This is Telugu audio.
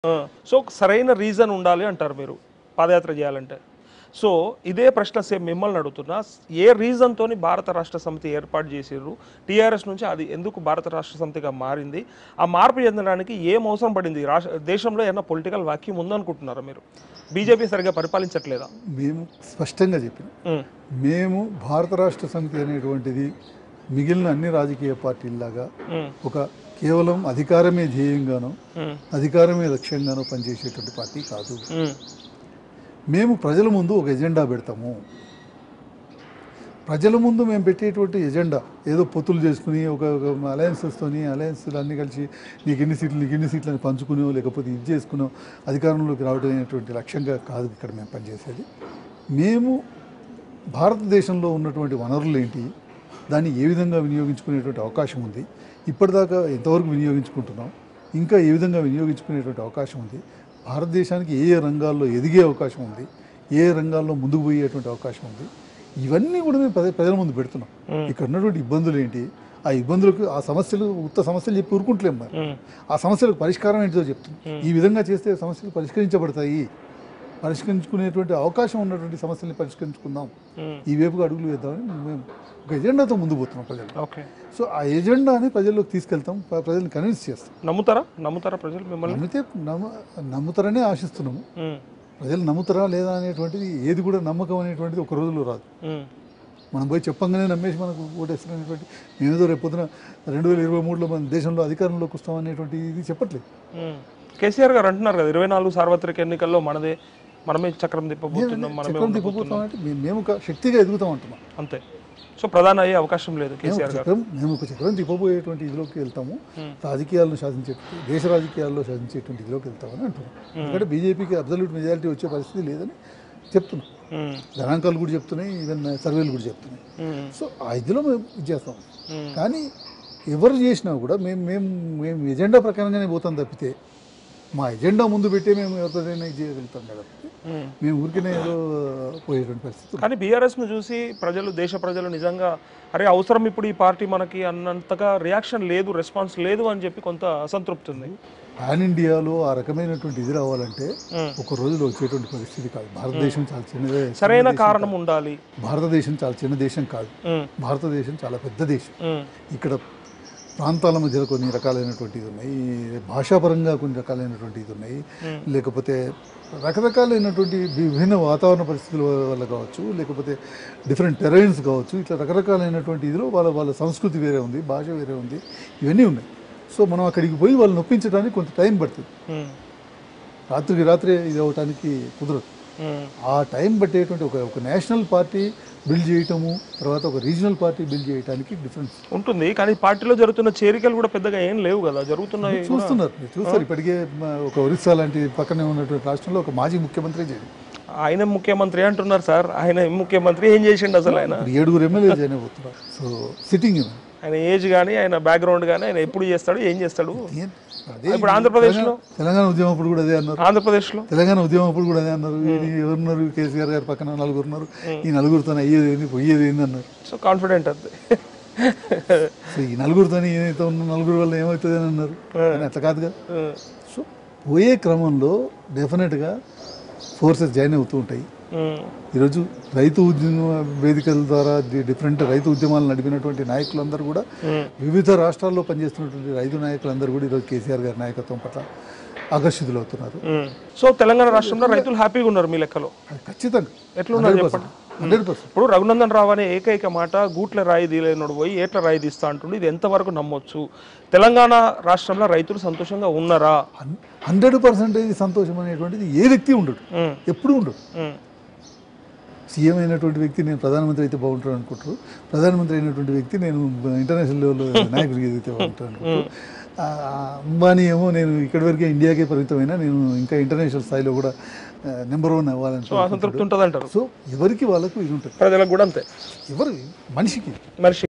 ఆ, సో సరైన రీజన్ ఉండాలి అంటారు మీరు పాదయాత్ర చేయాలంటే సో ఇదే ప్రశ్న సేమ్ మిమ్మల్ని అడుగుతున్నా ఏ రీజన్ తోని భారత రాష్ట్ర సమితి ఏర్పాటు చేసిర్రు టీఆర్ఎస్ నుంచి అది ఎందుకు భారత రాష్ట్ర సమితిగా మారింది ఆ మార్పు చెందడానికి ఏం అవసరం పడింది రాష్ట్ర దేశంలో ఏమైనా పొలిటికల్ వాక్యం ఉందనుకుంటున్నారా మీరు బీజేపీ సరిగా పరిపాలించట్లేదా మేము స్పష్టంగా చెప్పిన ఉమ్, మేము భారత రాష్ట్ర సమితి అనేటువంటిది మిగిలిన అన్ని రాజకీయ పార్టీల్లాగా ఉమ్, ఒక కేవలం అధికారమే ధ్యేయంగానో ఉమ్, అధికారమే లక్ష్యంగానో పనిచేసేటువంటి పార్టీ కాదు ఉమ్, మేము ప్రజల ముందు ఒక ఎజెండా పెడతాము ప్రజల ముందు మేము పెట్టేటువంటి ఎజెండా ఏదో పొత్తులు చేసుకుని ఒక అలయన్సెస్తోని అలయన్స్లు అన్నీ కలిసి నీకు ఎన్ని సీట్లు నీకు ఎన్ని సీట్లు అని పంచుకునో లేకపోతే ఇది చేసుకునో అధికారంలోకి రావడం అనేటువంటి లక్ష్యంగా కాదు ఇక్కడ మేము పనిచేసేది మేము భారతదేశంలో ఉన్నటువంటి వనరులు ఏంటి దాన్ని ఏ విధంగా వినియోగించుకునేటువంటి అవకాశం ఉంది ఇప్పటిదాకా ఎంతవరకు వినియోగించుకుంటున్నాం ఇంకా ఏ విధంగా వినియోగించుకునేటువంటి అవకాశం ఉంది భారతదేశానికి ఏ ఏ రంగాల్లో ఎదిగే అవకాశం ఉంది ఏ ఏ రంగాల్లో ముందుకు పోయేటువంటి అవకాశం ఉంది ఇవన్నీ కూడా మేము ప్రజ- ప్రజల ముందు పెడుతున్నాం ఇక్కడ ఉన్నటువంటి ఇబ్బందులు ఏంటి ఆ ఇబ్బందులకు ఆ సమస్యలు ఉత్త సమస్యలు చెప్పి ఊరుకుంటలేం మరి ఉమ్, ఆ సమస్యలకు పరిష్కారం ఏంటో చెప్తుంది ఈ విధంగా చేస్తే సమస్యలు పరిష్కరించబడతాయి పరిష్కరించుకునేటువంటి అవకాశం ఉన్నటువంటి సమస్యల్ని పరిష్కరించుకుందాం ఉమ్, ఈ వైపుగా అడుగులు వేద్దామని మేము ఒక ఎజెండాతో ముందు పోతున్నాం ప్రజలు ఓకే సో ఆ ఎజెండాని ప్రజల్లోకి తీసుకెళ్తాం ప్ర- ప్రజల్ని కన్విన్స్ చేస్తాం నమ్ముతారా నమ్ముతారా ప్రజలు మిమ్మల్ని నమ్మితే నమ్మ నమ్ముతారనే ఆశిస్తున్నాము ఉమ్, ప్రజలు నమ్ముతారా లేదా అనేటువంటిది ఏది కూడా నమ్మకం అనేటువంటిది ఒక రోజులో రాదు ఉమ్, మనం పోయి చెప్పంగానే నమ్మేసి మనకు ఓటేస్తున్నటువంటి మేమేదో రేపు పొద్దున రెండు వేల ఇరవై మూడులో మన దేశంలో అధికారంలోకి వస్తాం అనేటువంటి ఇది చెప్పట్లేదు ఉమ్. కేసీఆర్ గారు అంటున్నారు కదా ఇరవై నాలుగు సార్వత్రిక ఎన్నికల్లో మనదే మనమే చక్రం తిప్పబోతున్నాం మనమే చక్రం ఉండబోతున్నాం తిప్పబోతాం అంటే మేము- మేము ఒక శక్తిగా ఎదుగుతాం అంటున్నాం అంతే సో ప్రధాన అయ్యే అవకాశం లేదు మేము కేసీఆర్ ఒక గారు చక్రం మేము ఒక చక్రం తిప్పబోయేటువంటి ఇదిలోకి వెళ్తాము రాజకీయాలను శాసించేటువంటి దేశ రాజకీయాల్లో శాసించేటువంటి ఇదిలోకి వెళ్తామని అంటున్నాం ఎందుకంటే బీజేపీకి అబ్జల్యూట్ మెజారిటీ వచ్చే పరిస్థితి లేదని చెప్తున్నాం ఉమ్, గణాంకాలు కూడా చెప్తున్నాయి ఈవెన్ సర్వేలు కూడా చెప్తున్నాయి ఉమ్, సో ఆ ఇదిలో మేము ఇది చేస్తాం ఉమ్. కానీ ఎవరు చేసినా కూడా మేము మేము మేము ఎజెండా ప్రకారంగానే పోతాం తప్పితే మా ఎజెండా ముందు పెట్టి మేము ఎవరితోనైనా ఇది చేయగలుగుతాం కాబట్టి ఉమ్. మేము ఊరికనే ఏదో పోయేటువంటి పరిస్థితి ఉంది. కానీ బీఆర్ఎస్ ను చూసి ప్రజలు దేశ ప్రజలు నిజంగా అరే అవసరం ఇప్పుడు ఈ పార్టీ మనకి అన్నంతగా రియాక్షన్ లేదు రెస్పాన్స్ లేదు అని చెప్పి కొంత అసంతృప్తి ఉంది పాన్ ఇండియాలో ఆ రకమైనటువంటి ఇది రావాలంటే ఉమ్. ఒక రోజులో వచ్చేటువంటి పరిస్థితి కాదు భారతదేశం చాలా చిన్నదే సరైన కారణం ఉండాలి భారతదేశం చాలా చిన్న దేశం కాదు ఉమ్, భారతదేశం చాలా పెద్ద దేశం ఉమ్, ఇక్కడ ప్రాంతాల మధ్యలో కొన్ని రకాలైనటువంటి ఇది ఉన్నాయి భాషాపరంగా కొన్ని రకాలైనటువంటి ఇది ఉన్నాయి లేకపోతే రకరకాలైనటువంటి విభిన్న వాతావరణ పరిస్థితుల వల్ల కావచ్చు లేకపోతే డిఫరెంట్ టెరైన్స్ కావచ్చు ఇట్లా రకరకాలైనటువంటి ఇదిలో వాళ్ళ వాళ్ళ సంస్కృతి వేరే ఉంది భాష వేరే ఉంది ఇవన్నీ ఉన్నాయి సో మనం అక్కడికి పోయి వాళ్ళని నొప్పించడానికి కొంత టైం పడుతుంది ఉమ్, రాత్రికి రాత్రే ఇది అవటానికి కుదరదు ఉమ్, ఆ టైం పట్టేటువంటి ఒక ఒక నేషనల్ పార్టీ బిల్డ్ చేయటము తర్వాత ఒక రీజనల్ పార్టీ బిల్డ్ చేయడానికి డిఫరెన్స్ ఉంటుంది కానీ పార్టీలో జరుగుతున్న చేరికలు కూడా పెద్దగా ఏం లేవు కదా జరుగుతున్నాయి చూస్తున్నారు మీరు చూస్తారు ఇప్పటికే మ- ఒక ఒరిస్సా లాంటి పక్కనే ఉన్నటువంటి రాష్ట్రంలో ఒక మాజీ ముఖ్యమంత్రి చేయడం ఆయన ముఖ్యమంత్రి అంటున్నారు సార్ ఆయన ఏం ముఖ్యమంత్రి ఏం చేసిండు అసలు ఆయన ఇప్పుడు ఏడుగురు ఎమ్మెల్యేలు జాయిన్ అయిపోతున్నారు సో సిట్టింగ్ ఆయన ఏజ్ కానీ ఆయన బ్యాక్గ్రౌండ్ కానీ ఆయన ఎప్పుడు చేస్తాడు ఏం చేస్తాడు అదే ఇప్పుడు ఆంధ్రప్రదేశ్లో తెలంగాణ ఉద్యమం అప్పుడు కూడా అదే అన్నారు ఆంధ్రప్రదేశ్లో తెలంగాణ ఉద్యమం అప్పుడు కూడా అదే అన్నారు ఈ ఎవరున్నారు కేసీఆర్ గారి పక్కన నలుగురు ఉన్నారు ఈ నలుగురితో అయ్యేది ఏంది పోయేది ఏంది అన్నారు సో కాన్ఫిడెంట్ అంతే సో ఈ నలుగురితో ఏదైతే ఉన్న నలుగురు వల్ల ఏమవుతుంది అని అన్నారు కానీ అట్లా కాదుగా సో పోయే క్రమంలో డెఫినెట్గా ఫోర్సెస్ జాయిన్ అవుతూ ఉంటాయి ఉమ్, ఈరోజు రైతు ఉద్యమ వేదికల ద్వారా డి- డిఫరెంట్ రైతు ఉద్యమాలు నడిపినటువంటి నాయకులందరూ కూడా ఉమ్, వివిధ రాష్ట్రాల్లో పనిచేస్తున్నటువంటి రైతు నాయకులందరూ కూడా ఈరోజు కేసీఆర్ గారి నాయకత్వం పట్ల ఆకర్షితులు అవుతున్నారు ఉమ్. సో తెలంగాణ రాష్ట్రంలో రైతులు హ్యాపీగా ఉన్నారు మీ లెక్కలో అది ఖచ్చితంగా ఎట్లున్నారు చెప్పండి హండ్రెడ్ పర్సెంట్ ఇప్పుడు రఘునందన్ రావు అనే ఏకైక మాట గూట్ల రాయి తీలేనోడు పోయి ఏట్ల రాయి తీస్తా అంటుండు ఇది ఎంతవరకు నమ్మొచ్చు తెలంగాణ రాష్ట్రంలో రైతులు సంతోషంగా ఉన్నారా హండ్రెడ్ పర్సెంటేజ్ సంతోషం అనేటువంటిది ఏ వ్యక్తి ఉండడు ఉమ్, ఎప్పుడూ ఉండడు ఉమ్, సీఎం అయినటువంటి వ్యక్తి నేను ప్రధానమంత్రి అయితే బాగుంటాను అనుకుంటారు ప్రధానమంత్రి అయినటువంటి వ్యక్తి నేను ఇంటర్నేషనల్ లెవెల్లో నాయకుడికి ఎదిగితే బాగుంటాను అనుకుంటారు ఆ, అంబానీ ఏమో నేను ఇక్కడి వరకే ఇండియాకే పరిమితమైనా నేను ఇంకా ఇంటర్నేషనల్ స్థాయిలో కూడా నెంబర్ వన్ అవ్వాలని సో అసంతృప్తి ఉంటుంది అంటారు సో ఎవరికి వాళ్ళకు ఇది ఉంటుంది ప్రజలకు కూడా అంతే ఎవరు మనిషికి మనిషి